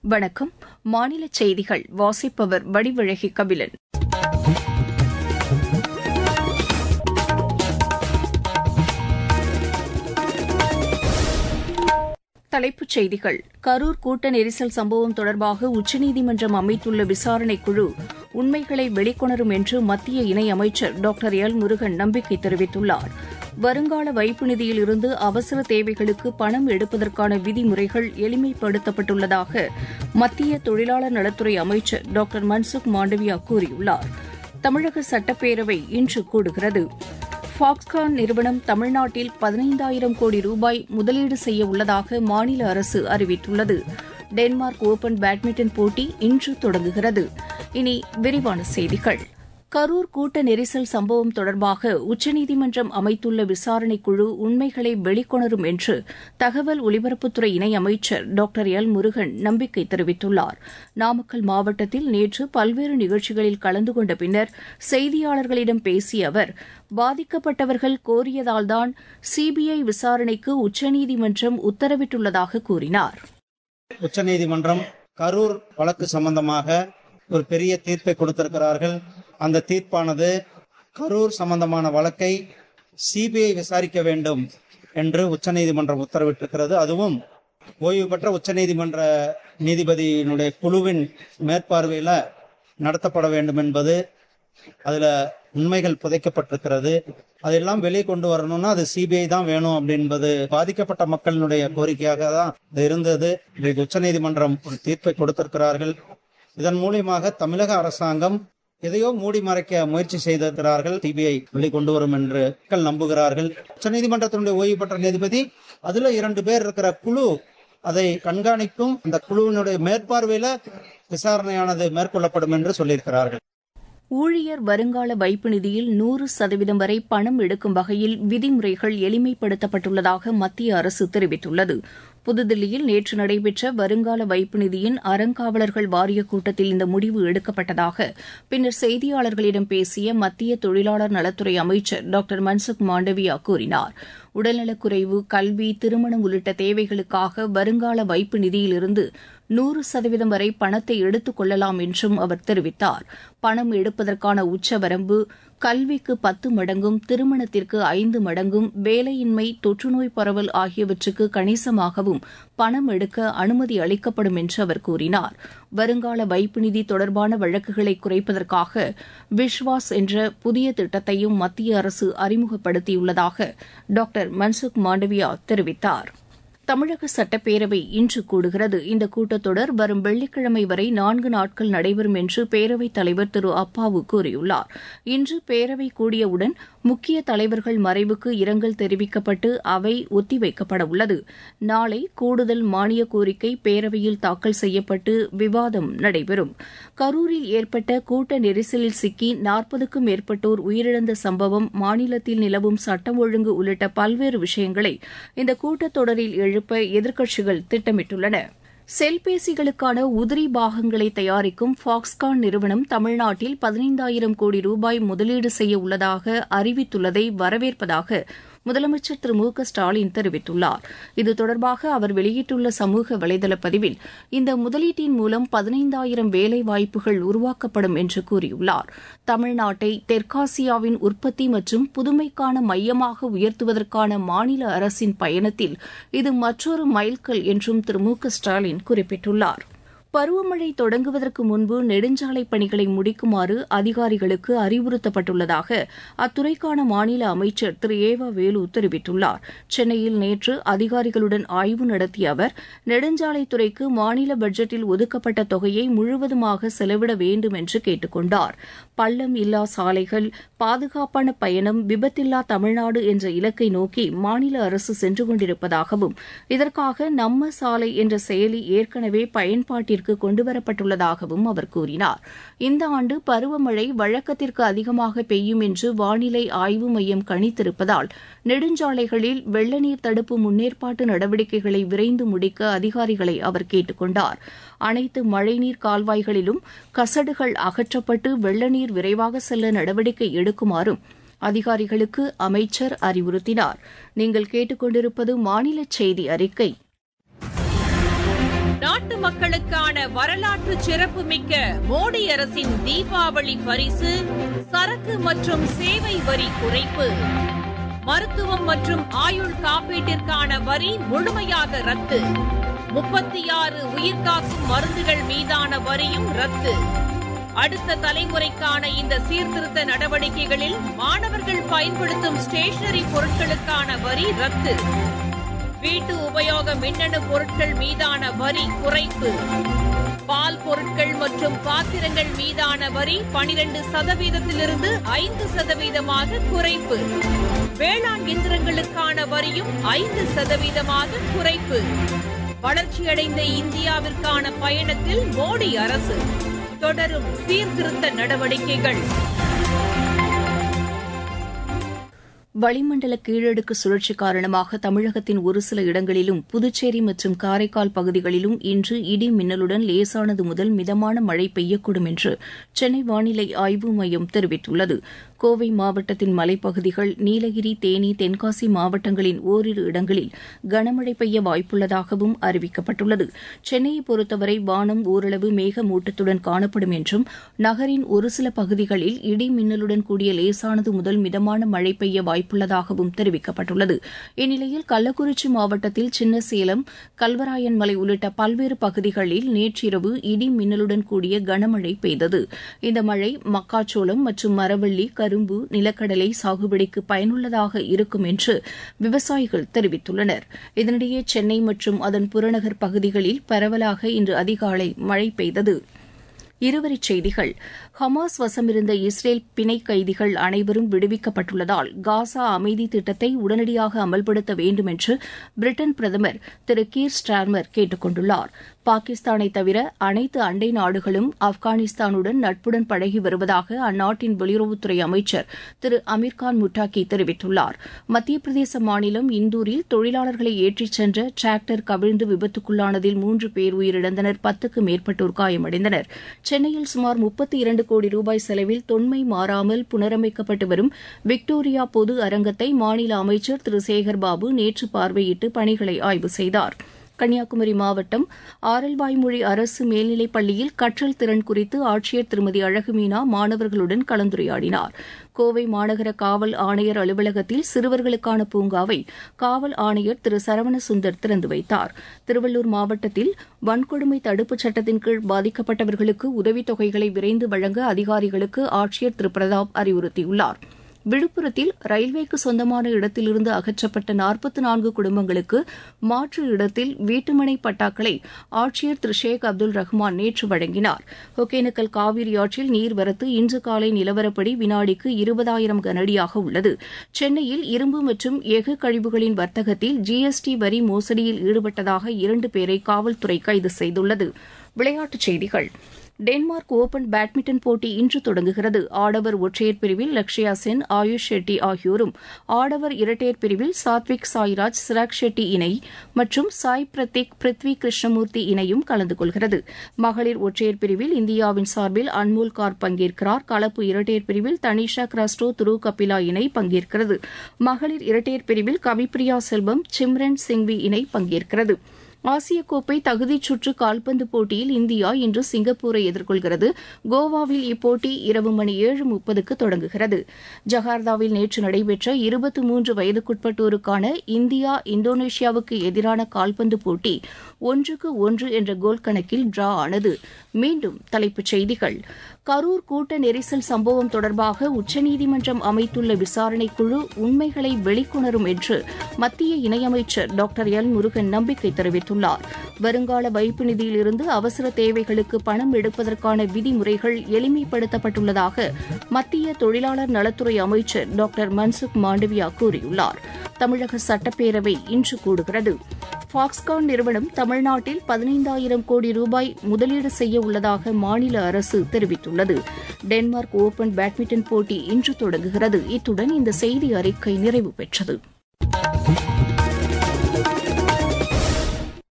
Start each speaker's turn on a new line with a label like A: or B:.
A: வணக்கம் மாநில செய்திகள் வாசிப்பவர் வடிவழகி கபிலன் தலைப்புச் செய்திகள் கரூர் கூட்ட நெரிசல் சம்பவம் தொடர்பாக உச்சநீதிமன்றம் அமைத்துள்ள விசாரணைக் குழு உண்மைகளை வெளிக்கொணரும் என்று மத்திய இணையமைச்சர் டாக்டர் எல் முருகன் நம்பிக்கை தெரிவித்துள்ளார் வருங்கால வைப்பு நிதியில் இருந்து அவசர தேவைகளுக்கு பணம் எடுப்பதற்கான விதிமுறைகள் எளிமைப்படுத்தப்பட்டுள்ளதாக மத்திய தொழிலாளர் நலத்துறை அமைச்சர் டாக்டர் மன்சுக் மாண்டவியா கூறியுள்ளார் தமிழக சட்டப்பேரவை இன்று கூடுகிறது ஃபாக்ஸ்கான் நிறுவனம் தமிழ்நாட்டில் பதினைந்தாயிரம் கோடி ரூபாய் முதலீடு செய்ய உள்ளதாக மாநில அரசு அறிவித்துள்ளது டென்மார்க் ஓபன் பேட்மிண்டன் போட்டி இன்று தொடங்குகிறது இனி விரிவான செய்திகள் கரூர் கூட்ட நெரிசல் சம்பவம் தொடர்பாக உச்சநீதிமன்றம் அமைத்துள்ள விசாரணைக் குழு உண்மைகளை வெளிக்கொணரும் என்று தகவல் ஒலிபரப்புத்துறை இணையமைச்சர் டாக்டர் எல் முருகன் நம்பிக்கை தெரிவித்துள்ளார் நாமக்கல் மாவட்டத்தில் நேற்று பல்வேறு நிகழ்ச்சிகளில் கலந்து கொண்ட பின்னர் செய்தியாளர்களிடம் பேசிய அவர் பாதிக்கப்பட்டவர்கள் கோரியதால்தான் சிபிஐ விசாரணைக்கு உச்சநீதிமன்றம் உத்தரவிட்டுள்ளதாக கூறினார்
B: உச்சநீதிமன்றம் கரூர் வழக்கு சம்பந்தமாக ஒரு பெரிய தீர்ப்பை கொடுத்திருக்கிறார்கள் அந்த தீர்ப்பானது கரூர் சம்பந்தமான வழக்கை சிபிஐ விசாரிக்க வேண்டும் என்று உச்சநீதிமன்றம் உத்தரவிட்டிருக்கிறது அதுவும் ஓய்வு பெற்ற உச்சநீதிமன்ற நீதிபதியினுடைய குழுவின் மேற்பார்வையில நடத்தப்பட வேண்டும் என்பது அதுல உண்மைகள் புதைக்கப்பட்டிருக்கிறது அதெல்லாம் வெளியே கொண்டு வரணும்னா அது சிபிஐ தான் வேணும் அப்படின்பது பாதிக்கப்பட்ட மக்களினுடைய கோரிக்கையாக தான் இது இருந்தது இன்றைக்கு உச்சநீதிமன்றம் ஒரு தீர்ப்பை கொடுத்திருக்கிறார்கள் இதன் மூலியமாக தமிழக அரசாங்கம் எதையோ மூடி மறைக்க முயற்சி செய்திருக்கிறார்கள் சிபிஐ வெளிக்கொண்டு வரும் என்று மக்கள் நம்புகிறார்கள் உச்சநீதிமன்றத்தினுடைய ஓய்வு பெற்ற நீதிபதி அதுல இரண்டு பேர் இருக்கிற குழு அதை கண்காணிக்கும் அந்த குழுவினுடைய மேற்பார்வையில விசாரணையானது மேற்கொள்ளப்படும் என்று சொல்லியிருக்கிறார்கள்
A: ஊழியர் வருங்கால வைப்பு நிதியில் நூறு சதவீதம் வரை பணம் எடுக்கும் வகையில் விதிமுறைகள் எளிமைப்படுத்தப்பட்டுள்ளதாக மத்திய அரசு தெரிவித்துள்ளது புதுதில்லியில் நேற்று நடைபெற்ற வருங்கால வைப்பு நிதியின் அறங்காவலர்கள் வாரிய கூட்டத்தில் இந்த முடிவு எடுக்கப்பட்டதாக பின்னர் செய்தியாளர்களிடம் பேசிய மத்திய தொழிலாளர் நலத்துறை அமைச்சர் டாக்டர் மன்சுக் மாண்டவியா கூறினார் உடல்நலக்குறைவு கல்வி திருமணம் உள்ளிட்ட தேவைகளுக்காக வருங்கால வைப்பு நிதியிலிருந்து நூறு சதவீதம் வரை பணத்தை எடுத்துக் கொள்ளலாம் என்றும் அவர் தெரிவித்தார் பணம் எடுப்பதற்கான உச்சவரம்பு கல்விக்கு பத்து மடங்கும் திருமணத்திற்கு ஐந்து மடங்கும் வேலையின்மை தொற்றுநோய் பரவல் ஆகியவற்றுக்கு கணிசமாகவும் பணம் எடுக்க அனுமதி அளிக்கப்படும் என்று அவர் கூறினார் வருங்கால வைப்பு நிதி தொடர்பான வழக்குகளை குறைப்பதற்காக விஸ்வாஸ் என்ற புதிய திட்டத்தையும் மத்திய அரசு அறிமுகப்படுத்தியுள்ளதாக டாக்டர் மன்சுக் மாண்டவியா தெரிவித்தார் தமிழக சட்டப்பேரவை இன்று கூடுகிறது இந்த கூட்டத்தொடர் வரும் வெள்ளிக்கிழமை வரை நான்கு நாட்கள் நடைபெறும் என்று பேரவைத் தலைவர் திரு அப்பாவு கூறியுள்ளார் இன்று பேரவை கூடியவுடன் முக்கிய தலைவர்கள் மறைவுக்கு இரங்கல் தெரிவிக்கப்பட்டு அவை ஒத்திவைக்கப்பட உள்ளது நாளை கூடுதல் மானிய கோரிக்கை பேரவையில் தாக்கல் செய்யப்பட்டு விவாதம் நடைபெறும் கரூரில் ஏற்பட்ட கூட்ட நெரிசலில் சிக்கி நாற்பதுக்கும் மேற்பட்டோர் உயிரிழந்த சம்பவம் மாநிலத்தில் நிலவும் சட்டம் ஒழுங்கு உள்ளிட்ட பல்வேறு விஷயங்களை இந்த கூட்டத்தொடரில் எழுப்ப எதிர்க்கட்சிகள் திட்டமிட்டுள்ளன செல்பேசிகளுக்கான உதிரி பாகங்களை தயாரிக்கும் ஃபாக்ஸ்கான் நிறுவனம் தமிழ்நாட்டில் பதினைந்தாயிரம் கோடி ரூபாய் முதலீடு செய்ய உள்ளதாக அறிவித்துள்ளதை வரவேற்பதாக முதலமைச்சர் திரு மு க ஸ்டாலின் தெரிவித்துள்ளார் இது தொடர்பாக அவர் வெளியிட்டுள்ள சமூக வலைதள பதிவில் இந்த முதலீட்டின் மூலம் பதினைந்தாயிரம் வேலை வாய்ப்புகள் உருவாக்கப்படும் என்று கூறியுள்ளார் தமிழ்நாட்டை தெற்காசியாவின் உற்பத்தி மற்றும் புதுமைக்கான மையமாக உயர்த்துவதற்கான மாநில அரசின் பயணத்தில் இது மற்றொரு மைல்கல் என்றும் திரு மு க ஸ்டாலின் குறிப்பிட்டுள்ளார் பருவமழை தொடங்குவதற்கு முன்பு நெடுஞ்சாலை பணிகளை முடிக்குமாறு அதிகாரிகளுக்கு அறிவுறுத்தப்பட்டுள்ளதாக அத்துறைக்கான மாநில அமைச்சர் திரு ஏவா வேலு தெரிவித்துள்ளார் சென்னையில் நேற்று அதிகாரிகளுடன் ஆய்வு நடத்திய அவர் நெடுஞ்சாலைத்துறைக்கு மாநில பட்ஜெட்டில் ஒதுக்கப்பட்ட தொகையை முழுவதுமாக செலவிட வேண்டும் என்று கேட்டுக் கொண்டார் பள்ளம் இல்லா சாலைகள் பாதுகாப்பான பயணம் விபத்தில்லா தமிழ்நாடு என்ற இலக்கை நோக்கி மாநில அரசு சென்று கொண்டிருப்பதாகவும் இதற்காக நம்ம சாலை என்ற செயலி ஏற்கனவே பயன்பாட்டிற்கு கொண்டுவரப்பட்டுள்ளதாகவும் அவர் கூறினார் இந்த ஆண்டு பருவமழை வழக்கத்திற்கு அதிகமாக பெய்யும் என்று வானிலை ஆய்வு மையம் கணித்திருப்பதால் நெடுஞ்சாலைகளில் வெள்ள நீர் தடுப்பு முன்னேற்பாட்டு நடவடிக்கைகளை விரைந்து முடிக்க அதிகாரிகளை அவர் கேட்டுக் கொண்டார் அனைத்து மழைநீர் கால்வாய்களிலும் கசடுகள் அகற்றப்பட்டு வெள்ள நீர் விரைவாக செல்ல நடவடிக்கை எடுக்குமாறும் அதிகாரிகளுக்கு அமைச்சர் அறிவுறுத்தினார் நீங்கள் கேட்டுக்கொண்டிருப்பது மாநில செய்தி அறிக்கை
C: நாட்டு மக்களுக்கான வரலாற்று சிறப்புமிக்க மோடி அரசின் தீபாவளி பரிசு சரக்கு மற்றும் சேவை வரி குறைப்பு மருத்துவம் மற்றும் ஆயுள் காப்பீட்டிற்கான வரி முழுமையாக ரத்து முப்பத்தி ஆறு உயிர்காக்கும் மருந்துகள் மீதான வரியும் ரத்து அடுத்த தலைமுறைக்கான இந்த சீர்திருத்த நடவடிக்கைகளில் மாணவர்கள் பயன்படுத்தும் ஸ்டேஷனரி பொருட்களுக்கான வரி ரத்து வீட்டு உபயோக மின்னணு பொருட்கள் மீதான வரி குறைப்பு பால் பொருட்கள் மற்றும் பாத்திரங்கள் மீதான வரி பனிரெண்டு சதவீதத்திலிருந்து ஐந்து சதவீதமாக குறைப்பு வேளாண் இயந்திரங்களுக்கான வரியும் ஐந்து சதவீதமாக குறைப்பு வளர்ச்சியடைந்த இந்தியாவிற்கான பயணத்தில் மோடி அரசு தொடரும் சீர்திருத்த நடவடிக்கைகள்
A: வளிமண்டல கீழடுக்கு சுழற்சி காரணமாக தமிழகத்தின் ஒரு சில இடங்களிலும் புதுச்சேரி மற்றும் காரைக்கால் பகுதிகளிலும் இன்று இடி மின்னலுடன் லேசானது முதல் மிதமான மழை பெய்யக்கூடும் என்று சென்னை வானிலை ஆய்வு மையம் தெரிவித்துள்ளது கோவை மாவட்டத்தின் மலைப்பகுதிகள் நீலகிரி தேனி தென்காசி மாவட்டங்களின் ஓரிரு இடங்களில் கனமழை பெய்ய வாய்ப்புள்ளதாகவும் அறிவிக்கப்பட்டுள்ளது சென்னையை பொறுத்தவரை வானம் ஓரளவு மேகமூட்டத்துடன் காணப்படும் என்றும் நகரின் ஒரு சில பகுதிகளில் இடி மின்னலுடன் கூடிய லேசானது முதல் மிதமான மழை பெய்ய வாய்ப்புள்ளதாகவும் தெரிவிக்கப்பட்டுள்ளது இந்நிலையில் கள்ளக்குறிச்சி மாவட்டத்தில் சின்னசேலம் கல்வராயன் மலை உள்ளிட்ட பல்வேறு பகுதிகளில் நேற்றிரவு இடி மின்னலுடன் கூடிய கனமழை பெய்தது இந்த மழை மக்காச்சோளம் மற்றும் மரவள்ளி கரும்பு நிலக்கடலை சாகுபடிக்கு பயனுள்ளதாக இருக்கும் என்று விவசாயிகள் தெரிவித்துள்ளனர் இதனிடையே சென்னை மற்றும் அதன் புறநகர் பகுதிகளில் பரவலாக இன்று அதிகாலை மழை பெய்தது இருவரிச் செய்திகள் ஹமாஸ் வசமிருந்த இஸ்ரேல் பிணை கைதிகள் அனைவரும் விடுவிக்கப்பட்டுள்ளதால் காசா அமைதி திட்டத்தை உடனடியாக அமல்படுத்த வேண்டும் என்று பிரிட்டன் பிரதமர் திரு கீர் ஸ்டார்மர் கேட்டுக் கொண்டுள்ளார் பாகிஸ்தானை தவிர அனைத்து அண்டை நாடுகளும் ஆப்கானிஸ்தானுடன் நட்புடன் பழகி வருவதாக அந்நாட்டின் வெளியுறவுத்துறை அமைச்சர் திரு அமீர்கான் முட்டாக்கி தெரிவித்துள்ளார் மத்திய பிரதேச மாநிலம் இந்தூரில் தொழிலாளர்களை ஏற்றிச் சென்ற டிராக்டர் கவிழ்ந்து விபத்துக்குள்ளானதில் மூன்று பேர் உயிரிழந்தனர் பத்துக்கு மேற்பட்டோர் காயமடைந்தனர் சென்னையில் சுமார் முப்பத்தி இரண்டு கோடி ரூபாய் செலவில் தொன்மை மாறாமல் புனரமைக்கப்பட்டு வரும் விக்டோரியா பொது அரங்கத்தை மாநில அமைச்சர் திரு சேகர்பாபு நேற்று பார்வையிட்டு பணிகளை ஆய்வு செய்தார் கன்னியாகுமரி மாவட்டம் ஆரல்வாய்மொழி அரசு மேல்நிலைப் பள்ளியில் கற்றல் திறன் குறித்து ஆட்சியர் திருமதி அழகுமீனா மாணவர்களுடன் கலந்துரையாடினார் கோவை மாநகர காவல் ஆணையர் அலுவலகத்தில் சிறுவர்களுக்கான பூங்காவை காவல் ஆணையர் திரு சரவண சுந்தர் திறந்து வைத்தார் திருவள்ளூர் மாவட்டத்தில் வன்கொடுமை தடுப்புச் சட்டத்தின் கீழ் பாதிக்கப்பட்டவர்களுக்கு உதவித்தொகைகளை விரைந்து வழங்க அதிகாரிகளுக்கு ஆட்சியர் திரு பிரதாப் அறிவுறுத்தியுள்ளார் விழுப்புரத்தில் ரயில்வேக்கு சொந்தமான இடத்திலிருந்து அகற்றப்பட்ட நாற்பத்தி நான்கு குடும்பங்களுக்கு மாற்று இடத்தில் வீட்டுமனை பட்டாக்களை ஆட்சியர் திரு ஷேக் அப்துல் ரஹ்மான் நேற்று வழங்கினார் ஒகேனக்கல் காவிரி ஆற்றில் நீர்வரத்து இன்று காலை நிலவரப்படி வினாடிக்கு இருபதாயிரம் கனஅடியாக உள்ளது சென்னையில் இரும்பு மற்றும் எஃகு கழிவுகளின் வர்த்தகத்தில் ஜிஎஸ்டி வரி மோசடியில் ஈடுபட்டதாக இரண்டு பேரை காவல்துறை கைது செய்துள்ளது விளையாட்டுச் செய்திகள் டென்மார்க் ஓபன் பேட்மிண்டன் போட்டி இன்று தொடங்குகிறது ஆடவர் ஒற்றையர் பிரிவில் லக்ஷயா சென் ஆயுஷ் ஷெட்டி ஆகியோரும் ஆடவர் இரட்டையர் பிரிவில் சாத்விக் சாய்ராஜ் சிராக் ஷெட்டி இணை மற்றும் சாய் பிரதீக் பிருத்வி கிருஷ்ணமூர்த்தி இணையும் கலந்து கொள்கிறது மகளிர் ஒற்றையர் பிரிவில் இந்தியாவின் சார்பில் அன்மோல் கார் பங்கேற்கிறார் கலப்பு இரட்டையர் பிரிவில் தனிஷா கிராஸ்டோ துரு கபிலா இணை பங்கேற்கிறது மகளிர் இரட்டையர் பிரிவில் கவிப்ரியா செல்வம் சிம்ரன் சிங்வி இணை பங்கேற்கிறது ஆசிய கோப்பை தகுதிச் சுற்று கால்பந்து போட்டியில் இந்தியா இன்று சிங்கப்பூரை எதிர்கொள்கிறது கோவாவில் இப்போட்டி இரவு மணி ஏழு முப்பதுக்கு தொடங்குகிறது ஜகார்த்தாவில் நேற்று நடைபெற்ற இருபத்தி மூன்று வயதுக்குட்பட்டோருக்கான இந்தியா இந்தோனேஷியாவுக்கு எதிரான கால்பந்து போட்டி ஒன்றுக்கு ஒன்று என்ற கோல் கணக்கில் டிரா ஆனது மீண்டும் தலைப்புச் செய்திகள் கரூர் கூட்ட நெரிசல் சம்பவம் தொடர்பாக உச்சநீதிமன்றம் அமைத்துள்ள விசாரணைக் குழு உண்மைகளை வெளிக்கொணரும் என்று மத்திய இணையமைச்சர் டாக்டர் எல் முருகன் நம்பிக்கை தெரிவித்துள்ளார் வருங்கால வைப்பு நிதியிலிருந்து அவசர தேவைகளுக்கு பணம் எடுப்பதற்கான விதிமுறைகள் எளிமைப்படுத்தப்பட்டுள்ளதாக மத்திய தொழிலாளர் நலத்துறை அமைச்சர் டாக்டர் மன்சுக் மாண்டவியா கூறியுள்ளார் தமிழக சட்டப்பேரவை இன்று கூடுகிறது ஃபாக்ஸ்கான் நிறுவனம் தமிழ்நாட்டில் பதினைந்தாயிரம் கோடி ரூபாய் முதலீடு செய்ய உள்ளதாக மாநில அரசு தெரிவித்துள்ளது டென்மார்க் ஓபன் பேட்மிண்டன் போட்டி இன்று தொடங்குகிறது இத்துடன் இந்த செய்தி அறிக்கை நிறைவு பெற்றது